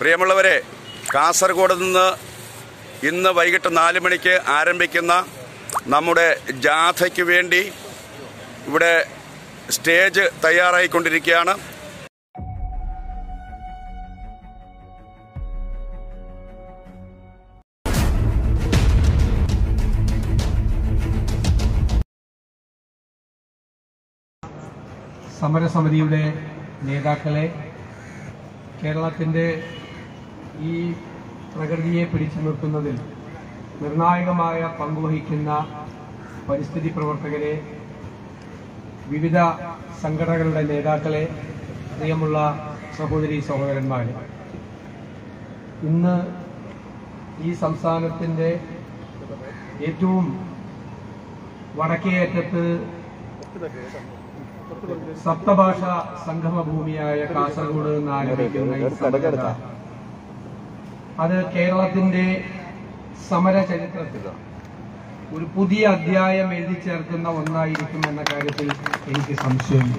പ്രിയമുള്ളവരെ കാസർഗോഡ് നിന്ന് ഇന്ന് വൈകിട്ട് നാല് മണിക്ക് ആരംഭിക്കുന്ന നമ്മുടെ ജാഥയ്ക്ക് വേണ്ടി ഇവിടെ സ്റ്റേജ് തയ്യാറായിക്കൊണ്ടിരിക്കുകയാണ് സമരസമിതിയുടെ നേതാക്കളെ കേരളത്തിൻ്റെ ഈ പ്രകൃതിയെ പിടിച്ചു നിർത്തുന്നതിൽ നിർണായകമായ പങ്കുവഹിക്കുന്ന പരിസ്ഥിതി പ്രവർത്തകരെ വിവിധ സംഘടനകളുടെ നേതാക്കളെ പ്രിയമുള്ള സഹോദരി സഹോദരന്മാരെ ഇന്ന് ഈ സംസ്ഥാനത്തിൻ്റെ ഏറ്റവും വടക്കേ അറ്റത്ത് സപ്തഭാഷ സംഗമ ഭൂമിയായ കാസർഗോഡ് നിന്ന് ആരംഭിക്കുന്ന ഈ സമരത അത് കേരളത്തിന്റെ സമര ചരിത്രത്തിൽ ഒരു പുതിയ അധ്യായം എഴുതി ചേർക്കുന്ന ഒന്നായിരിക്കും എന്ന കാര്യത്തിൽ എനിക്ക് സംശയമില്ല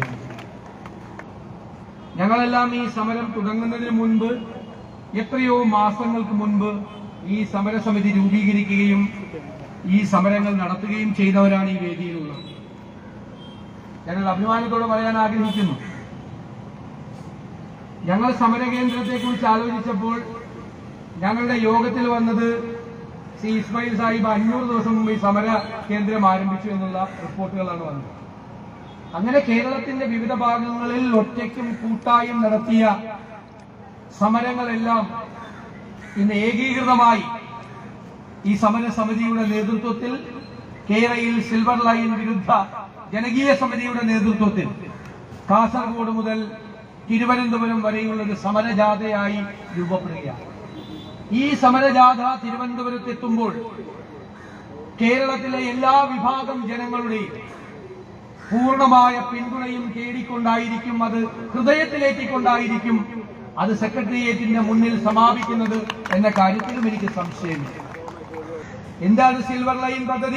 ഞങ്ങളെല്ലാം ഈ സമരം തുടങ്ങുന്നതിന് മുൻപ് എത്രയോ മാസങ്ങൾക്ക് മുൻപ് ഈ സമരസമിതി രൂപീകരിക്കുകയും ഈ സമരങ്ങൾ നടത്തുകയും ചെയ്തവരാണ് ഈ വേദിയിലുള്ളത് ഞങ്ങൾ അഭിമാനത്തോടെ പറയാൻ ആഗ്രഹിക്കുന്നു ഞങ്ങൾ സമരകേന്ദ്രത്തെ കുറിച്ച് ആലോചിച്ചപ്പോൾ ഞങ്ങളുടെ യോഗത്തിൽ വന്നത് ശ്രീ ഇസ്മായിൽ സാഹിബ് അഞ്ഞൂറ് ദിവസം മുമ്പ് ഈ സമര കേന്ദ്രം ആരംഭിച്ചു എന്നുള്ള റിപ്പോർട്ടുകളാണ് വന്നത് അങ്ങനെ കേരളത്തിന്റെ വിവിധ ഭാഗങ്ങളിൽ ഒറ്റയ്ക്കും കൂട്ടായും നടത്തിയ സമരങ്ങളെല്ലാം ഇന്ന് ഏകീകൃതമായി ഈ സമര സമിതിയുടെ നേതൃത്വത്തിൽ കേരളയിൽ സിൽവർ ലൈൻ വിരുദ്ധ ജനകീയ സമിതിയുടെ നേതൃത്വത്തിൽ കാസർഗോഡ് മുതൽ തിരുവനന്തപുരം വരെയുള്ള ഒരു സമരജാഥയായി രൂപപ്പെടുകയാണ് ഈ സമരജാഥ തിരുവനന്തപുരത്ത് എത്തുമ്പോൾ കേരളത്തിലെ എല്ലാ വിഭാഗം ജനങ്ങളുടെയും പൂർണ്ണമായ പിന്തുണയും തേടിക്കൊണ്ടായിരിക്കും അത് ഹൃദയത്തിലേറ്റിക്കൊണ്ടായിരിക്കും അത് സെക്രട്ടേറിയറ്റിന്റെ മുന്നിൽ സമാപിക്കുന്നത് എന്ന കാര്യത്തിലും എനിക്ക് സംശയമില്ല എന്താണ് സിൽവർ ലൈൻ പദ്ധതി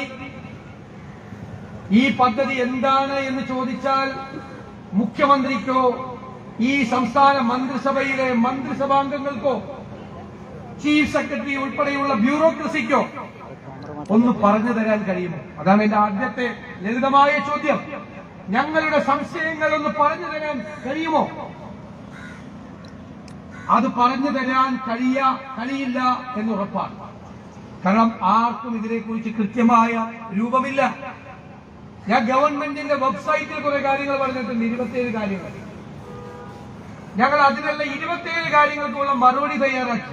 ഈ പദ്ധതി എന്താണ് എന്ന് ചോദിച്ചാൽ മുഖ്യമന്ത്രിക്കോ ഈ സംസ്ഥാന മന്ത്രിസഭയിലെ മന്ത്രിസഭാംഗങ്ങൾക്കോ ചീഫ് സെക്രട്ടറി ഉൾപ്പെടെയുള്ള ബ്യൂറോക്രസിക്കോ ഒന്ന് പറഞ്ഞു തരാൻ കഴിയുമോ അതാണ് എന്റെ ആദ്യത്തെ ലളിതമായ ചോദ്യം ഞങ്ങളുടെ സംശയങ്ങൾ ഒന്ന് പറഞ്ഞു തരാൻ കഴിയുമോ അത് പറഞ്ഞു തരാൻ കഴിയ കഴിയില്ല എന്ന് ഉറപ്പാണ് കാരണം ആർക്കും ഇതിനെക്കുറിച്ച് കൃത്യമായ രൂപമില്ല ഞാൻ ഗവൺമെന്റിന്റെ വെബ്സൈറ്റിൽ കുറെ കാര്യങ്ങൾ പറഞ്ഞിട്ടുണ്ട് ഇരുപത്തിയേഴ് കാര്യങ്ങൾ ഞങ്ങൾ അതിനുള്ള ഇരുപത്തിയേഴ് കാര്യങ്ങൾക്കുള്ള മറുപടി തയ്യാറാക്കി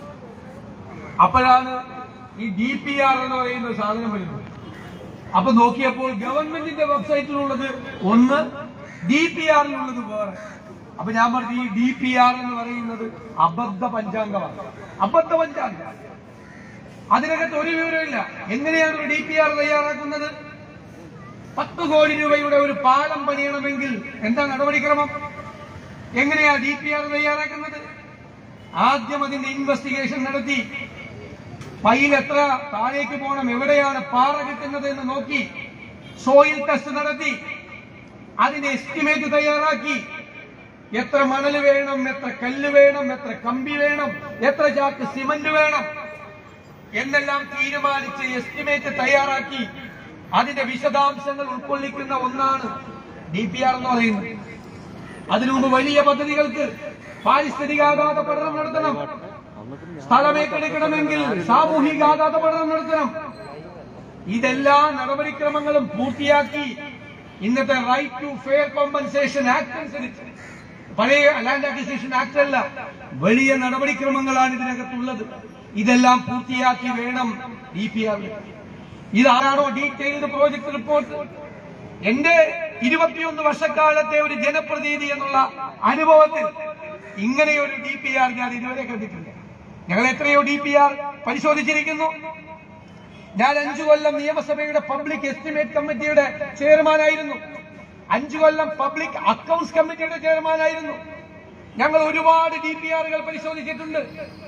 അപ്പോഴാണ് ഈ ഡി പി ആർ എന്ന് പറയുന്ന സാധനം വരുന്നത് അപ്പൊ നോക്കിയപ്പോൾ ഗവൺമെന്റിന്റെ വെബ്സൈറ്റിലുള്ളത് ഒന്ന് ഡി പി ആറിലുള്ളത് വേറെ അപ്പൊ ഞാൻ പറഞ്ഞു ഈ ഡി പി ആർ എന്ന് പറയുന്നത് അബദ്ധ പഞ്ചാംഗമാണ് അബദ്ധ പഞ്ചാംഗം അതിനകത്ത് ഒരു വിവരമില്ല എങ്ങനെയാണ് ഒരു ഡി പി ആർ തയ്യാറാക്കുന്നത് പത്ത് കോടി രൂപയുടെ ഒരു പാലം പണിയണമെങ്കിൽ എന്താ നടപടിക്രമം എങ്ങനെയാ ഡി പി ആർ തയ്യാറാക്കുന്നത് ആദ്യം അതിന്റെ ഇൻവെസ്റ്റിഗേഷൻ നടത്തി ഫയൽ എത്ര താഴേക്ക് പോകണം എവിടെയാണ് പാറ കിട്ടുന്നത് എന്ന് നോക്കി സോയിൽ ടെസ്റ്റ് നടത്തി അതിന്റെ എസ്റ്റിമേറ്റ് തയ്യാറാക്കി എത്ര മണൽ വേണം എത്ര കല്ല് വേണം എത്ര കമ്പി വേണം എത്ര ചാക്ക് സിമന്റ് വേണം എന്നെല്ലാം തീരുമാനിച്ച് എസ്റ്റിമേറ്റ് തയ്യാറാക്കി അതിന്റെ വിശദാംശങ്ങൾ ഉൾക്കൊള്ളിക്കുന്ന ഒന്നാണ് ഡി പി ആർ എന്ന് പറയുന്നത് അതിനു മുമ്പ് വലിയ പദ്ധതികൾക്ക് പാരിസ്ഥിതികാഘാത പഠനം നടത്തണം സ്ഥലമേറ്റെടുക്കണമെങ്കിൽ സാമൂഹികാഘാത പഠനം നടത്തണം ഇതെല്ലാ നടപടിക്രമങ്ങളും പൂർത്തിയാക്കി ഇന്നത്തെ right to fair compensation act അനുസരിച്ച് പഴയ ലാൻഡ് അക്വിസിഷൻ ആക്ട് അല്ല വലിയ നടപടിക്രമങ്ങളാണ് ഇതിനകത്തുള്ളത് ഇതെല്ലാം പൂർത്തിയാക്കി വേണം ഡി പി ആർ ഇതാണോ ഡീറ്റെയിൽഡ് പ്രോജക്ട് റിപ്പോർട്ട് എന്റെ ഇരുപത്തിയൊന്ന് വർഷക്കാലത്തെ ഒരു ജനപ്രതിനിധി എന്നുള്ള അനുഭവത്തിൽ ഇങ്ങനെ ഒരു ഡി പി ആർ ഞാൻ ഇതുവരെ കണ്ടിട്ടില്ല ഞങ്ങൾ എത്രയോ ഡി പി ആർ പരിശോധിച്ചിരിക്കുന്നു ഞാൻ അഞ്ചു കൊല്ലം നിയമസഭയുടെ പബ്ലിക് എസ്റ്റിമേറ്റ് കമ്മിറ്റിയുടെ ചെയർമാനായിരുന്നു അഞ്ചു കൊല്ലം പബ്ലിക് അക്കൗണ്ട്സ് കമ്മിറ്റിയുടെ ചെയർമാനായിരുന്നു ഞങ്ങൾ ഒരുപാട് ഡി പി ആറുകൾ പരിശോധിച്ചിട്ടുണ്ട്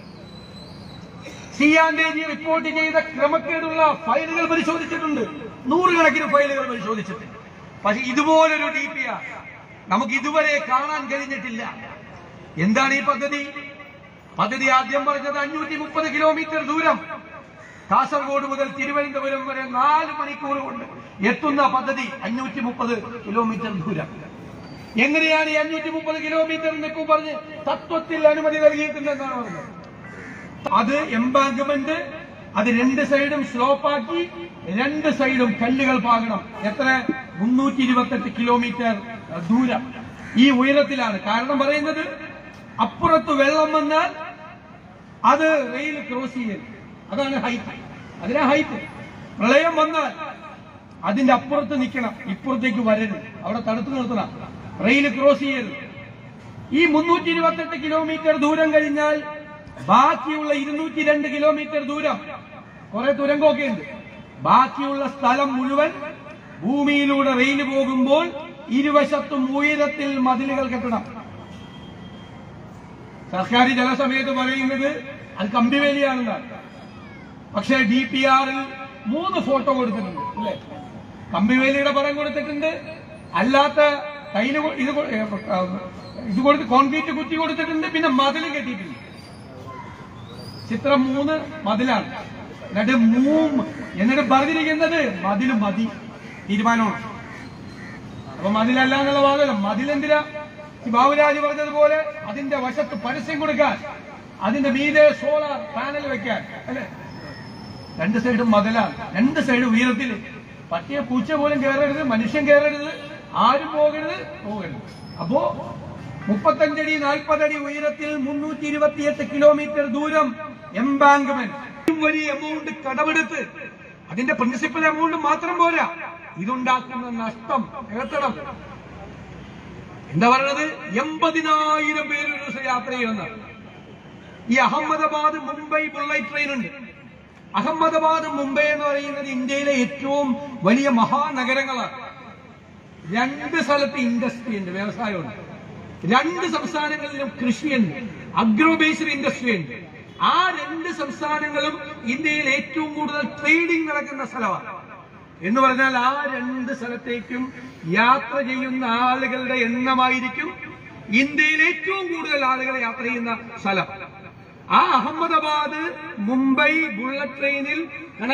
സിയാൻഡേജി റിപ്പോർട്ട് ചെയ്ത ക്രമക്കേടുള്ള ഫയലുകൾ പരിശോധിച്ചിട്ടുണ്ട് നൂറുകണക്കിന് ഫയലുകൾ പരിശോധിച്ചിട്ടുണ്ട് പക്ഷെ ഇതുപോലൊരു ഡി പി ആർ നമുക്ക് ഇതുവരെ കാണാൻ കഴിഞ്ഞിട്ടില്ല എന്താണ് ഈ പദ്ധതി പദ്ധതി ആദ്യം പറഞ്ഞത് അഞ്ഞൂറ്റി മുപ്പത് കിലോമീറ്റർ ദൂരം കാസർഗോഡ് മുതൽ തിരുവനന്തപുരം വരെ നാല് മണിക്കൂർ കൊണ്ട് എത്തുന്ന പദ്ധതി അഞ്ഞൂറ്റി മുപ്പത് കിലോമീറ്റർ ദൂരം എങ്ങനെയാണ് ഈ അഞ്ഞൂറ്റി മുപ്പത് കിലോമീറ്റർ എന്നൊക്കെ പറഞ്ഞ് തത്വത്തിൽ അനുമതി നൽകിയിട്ടുണ്ടെന്നാണ് പറഞ്ഞത് അത് എംബാങ്ക്മെന്റ് അത് രണ്ട് സൈഡും സ്ലോപ്പാക്കി രണ്ട് സൈഡും കല്ലുകൾ പാകണം എത്ര മുന്നൂറ്റി ഇരുപത്തെട്ട് കിലോമീറ്റർ ദൂരം ഈ ഉയരത്തിലാണ് കാരണം പറയുന്നത് അപ്പുറത്ത് വെള്ളം വന്നാൽ അത് റെയിൽ ക്രോസ് ചെയ്യൽ അതാണ് ഹൈറ്റ് അതിനാ ഹൈറ്റ് പ്രളയം വന്നാൽ അതിന്റെ അപ്പുറത്ത് നിൽക്കണം ഇപ്പുറത്തേക്ക് വരരുത് അവിടെ തടുത്തു നിർത്തണം റെയിൽ ക്രോസ് ചെയ്യരുത് ഈ മുന്നൂറ്റി ഇരുപത്തെട്ട് കിലോമീറ്റർ ദൂരം കഴിഞ്ഞാൽ ബാക്കിയുള്ള ഇരുന്നൂറ്റി രണ്ട് കിലോമീറ്റർ ദൂരം കുറെ തുരങ്കമൊക്കെ ഉണ്ട് ബാക്കിയുള്ള സ്ഥലം മുഴുവൻ ഭൂമിയിലൂടെ റെയിൽ പോകുമ്പോൾ ഇരുവശത്തും ഉയരത്തിൽ മതിലുകൾ കെട്ടണം സർക്കാർ ചില സമയത്ത് പറയുന്നത് അത് കമ്പിവേലിയാണെന്നാണ് പക്ഷേ ഡി പി ആറിൽ മൂന്ന് ഫോട്ടോ കൊടുത്തിട്ടുണ്ട് അല്ലേ കമ്പിവേലിയുടെ പടം കൊടുത്തിട്ടുണ്ട് അല്ലാത്ത കയ്യില് കൊ- ഇത് കൊ- ഏ, ആ, ഇത് കൊടുത്ത് കോൺക്രീറ്റ് കുറ്റി കൊടുത്തിട്ടുണ്ട് പിന്നെ മതിൽ കെട്ടിയിട്ടുണ്ട് ചിത്രം മൂന്ന് മതിലാണ് എന്നിട്ട് മൂന്ന് എന്നിട്ട് പറഞ്ഞിരിക്കുന്നത് മതിൽ മതി തീരുമാനമാണ് അപ്പൊ മതിലല്ല എന്നുള്ള വാദമല്ല മതിലെന്തിനാ ഈ ബാബുരാജ് പറഞ്ഞതുപോലെ അതിന്റെ വശത്ത് പരസ്യം കൊടുക്കാൻ അതിന്റെ മീതെ സോളാർ പാനൽ വെക്കാൻ അല്ലെ രണ്ട് സൈഡും മതിലാണ് രണ്ട് സൈഡ് ഉയരത്തിൽ പട്ടിയെ പൂച്ച പോലും കയറരുത് മനുഷ്യൻ കയറരുത് ആരും പോകരുത് പോകരുത് അപ്പോ മുപ്പത്തഞ്ചടി നാൽപ്പതടി ഉയരത്തിൽ മുന്നൂറ്റി ഇരുപത്തിയെട്ട് കിലോമീറ്റർ ദൂരം എംബാങ്ക്മെന്റ് വലിയ എമൗണ്ട് കടമെടുത്ത് അതിന്റെ പ്രിൻസിപ്പൽ എമൗണ്ട് മാത്രം പോരാ ഇതുണ്ടാക്കുന്ന നഷ്ടം നികത്തണം എന്താ പറയണത് എൺപതിനായിരം പേര് ഒരു ദിവസം യാത്ര ചെയ്യുന്ന ഈ അഹമ്മദാബാദ് മുംബൈ ബുള്ളറ്റ് ട്രെയിൻ ഉണ്ട് അഹമ്മദാബാദ് മുംബൈ എന്ന് പറയുന്നത് ഇന്ത്യയിലെ ഏറ്റവും വലിയ മഹാനഗരങ്ങളാണ് രണ്ട് സ്ഥലത്ത് ഇൻഡസ്ട്രി ഉണ്ട് വ്യവസായമുണ്ട് രണ്ട് സംസ്ഥാനങ്ങളിലും കൃഷിയുണ്ട് അഗ്രോ ബേസ്ഡ് ഇൻഡസ്ട്രി ഉണ്ട് ആ രണ്ട് സംസ്ഥാനങ്ങളും ഇന്ത്യയിൽ ഏറ്റവും കൂടുതൽ ട്രേഡിംഗ് നടക്കുന്ന സ്ഥലമാണ് എന്ന് പറഞ്ഞാൽ ആ രണ്ട് സ്ഥലത്തേക്കും യാത്ര ചെയ്യുന്ന ആളുകളുടെ എണ്ണമായിരിക്കും ഇന്ത്യയിൽ ഏറ്റവും കൂടുതൽ ആളുകൾ യാത്ര ചെയ്യുന്ന സ്ഥലം ആ അഹമ്മദാബാദ് മുംബൈ ബുള്ളറ്റ് ട്രെയിനിൽ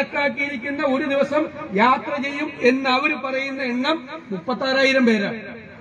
കണക്കാക്കിയിരിക്കുന്ന ഒരു ദിവസം യാത്ര ചെയ്യും എന്ന് അവർ പറയുന്ന എണ്ണം മുപ്പത്താറായിരം പേരാണ്